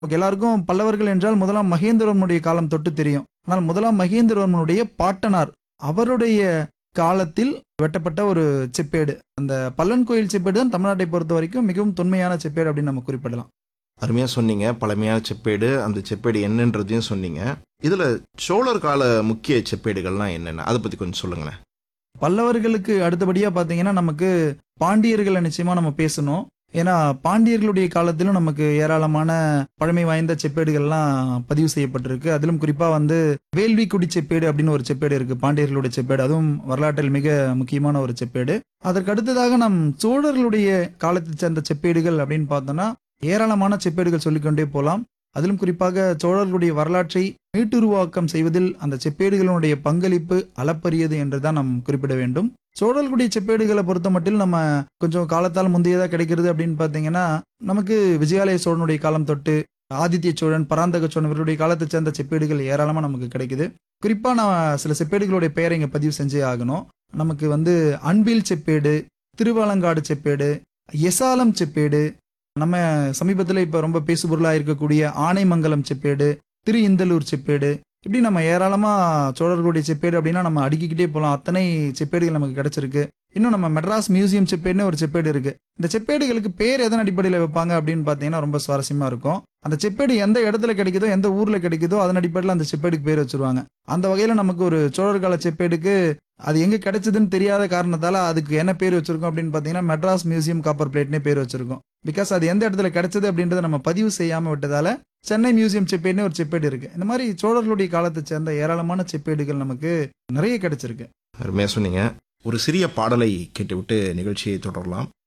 எல்லாருக்கும் பல்லவர்கள் என்றால் முதலாம் மகேந்திரவர்மனுடைய காலம் தொட்டு தெரியும் ஆனால் முதலாம் மகேந்திரவர்மனுடைய பாட்டனார் அவருடைய காலத்தில் வெட்டப்பட்ட ஒரு செப்பேடு அந்த பல்லன் கோயில் செப்பேடு தான் தமிழ்நாட்டை பொறுத்த வரைக்கும் மிகவும் தொன்மையான செப்பேடு அப்படின்னு நம்ம குறிப்பிடலாம் அருமையா சொன்னீங்க பழமையான செப்பேடு அந்த செப்பேடு என்னன்றதையும் சொன்னீங்க இதுல சோழர் கால முக்கிய செப்பேடுகள்லாம் என்னென்ன அதை பத்தி கொஞ்சம் சொல்லுங்களேன் பல்லவர்களுக்கு அடுத்தபடியா பாத்தீங்கன்னா நமக்கு பாண்டியர்களை நிச்சயமா நம்ம பேசணும் ஏன்னா பாண்டியர்களுடைய காலத்திலும் நமக்கு ஏராளமான பழமை வாய்ந்த செப்பேடுகள்லாம் பதிவு செய்யப்பட்டிருக்கு அதிலும் குறிப்பா வந்து வேள்விக்குடி செப்பேடு அப்படின்னு ஒரு செப்பேடு இருக்கு பாண்டியர்களுடைய செப்பேடு அதுவும் வரலாற்றில் மிக முக்கியமான ஒரு செப்பேடு அதற்கு அடுத்ததாக நம் சோழர்களுடைய காலத்தை சேர்ந்த செப்பேடுகள் அப்படின்னு பார்த்தோம்னா ஏராளமான செப்பேடுகள் சொல்லிக்கொண்டே போலாம் அதிலும் குறிப்பாக சோழர்களுடைய வரலாற்றை மீட்டுருவாக்கம் செய்வதில் அந்த செப்பேடுகளுடைய பங்களிப்பு அளப்பரியது என்றுதான் நாம் குறிப்பிட வேண்டும் சோழர்களுடைய செப்பேடுகளை பொறுத்த மட்டில் நம்ம கொஞ்சம் காலத்தால் முந்தையதா கிடைக்கிறது அப்படின்னு பார்த்தீங்கன்னா நமக்கு விஜயாலய சோழனுடைய காலம் தொட்டு ஆதித்ய சோழன் பராந்தக சோழன் இவருடைய காலத்தை சேர்ந்த செப்பேடுகள் ஏராளமா நமக்கு கிடைக்குது குறிப்பா நான் சில செப்பேடுகளுடைய பெயரை இங்க பதிவு செஞ்சே ஆகணும் நமக்கு வந்து அன்பில் செப்பேடு திருவாலங்காடு செப்பேடு எசாலம் செப்பேடு நம்ம சமீபத்தில் இப்போ ரொம்ப பேசுபொருளாக இருக்கக்கூடிய ஆனைமங்கலம் செப்பேடு திரு இந்தலூர் செப்பேடு இப்படி நம்ம ஏராளமா சோழர்களுடைய செப்பேடு அப்படின்னா நம்ம அடுக்கிக்கிட்டே போகலாம் அத்தனை செப்பேடுகள் நமக்கு கிடைச்சிருக்கு இன்னும் நம்ம மெட்ராஸ் மியூசியம் செப்பேடுன்னு ஒரு செப்பேடு இருக்கு இந்த செப்பேடுகளுக்கு பேர் எதன் அடிப்படையில் வைப்பாங்க அப்படின்னு பார்த்தீங்கன்னா ரொம்ப சுவாரஸ்யமா இருக்கும் அந்த செப்பேடு எந்த இடத்துல கிடைக்குதோ எந்த ஊர்ல கிடைக்குதோ அதன் அடிப்படையில் அந்த செப்பேடுக்கு பேர் வச்சிருவாங்க அந்த வகையில நமக்கு ஒரு சோழர் கால செப்பேடுக்கு அது எங்க கிடைச்சதுன்னு தெரியாத காரணத்தால அதுக்கு என்ன பேர் வச்சிருக்கோம் அப்படின்னு பார்த்தீங்கன்னா மெட்ராஸ் மியூசியம் காப்பர் பிளேட்னே பேர் வச்சிருக்கோம் பிகாஸ் அது எந்த இடத்துல கிடைச்சது அப்படின்றத நம்ம பதிவு செய்யாம விட்டதால சென்னை மியூசியம் செப்பேடுன்னு ஒரு செப்பேடு இருக்கு இந்த மாதிரி சோழர்களுடைய காலத்தை சேர்ந்த ஏராளமான செப்பேடுகள் நமக்கு நிறைய கிடைச்சிருக்கு அருமையா சொன்னீங்க ஒரு சிறிய பாடலை கேட்டுவிட்டு நிகழ்ச்சியை தொடரலாம்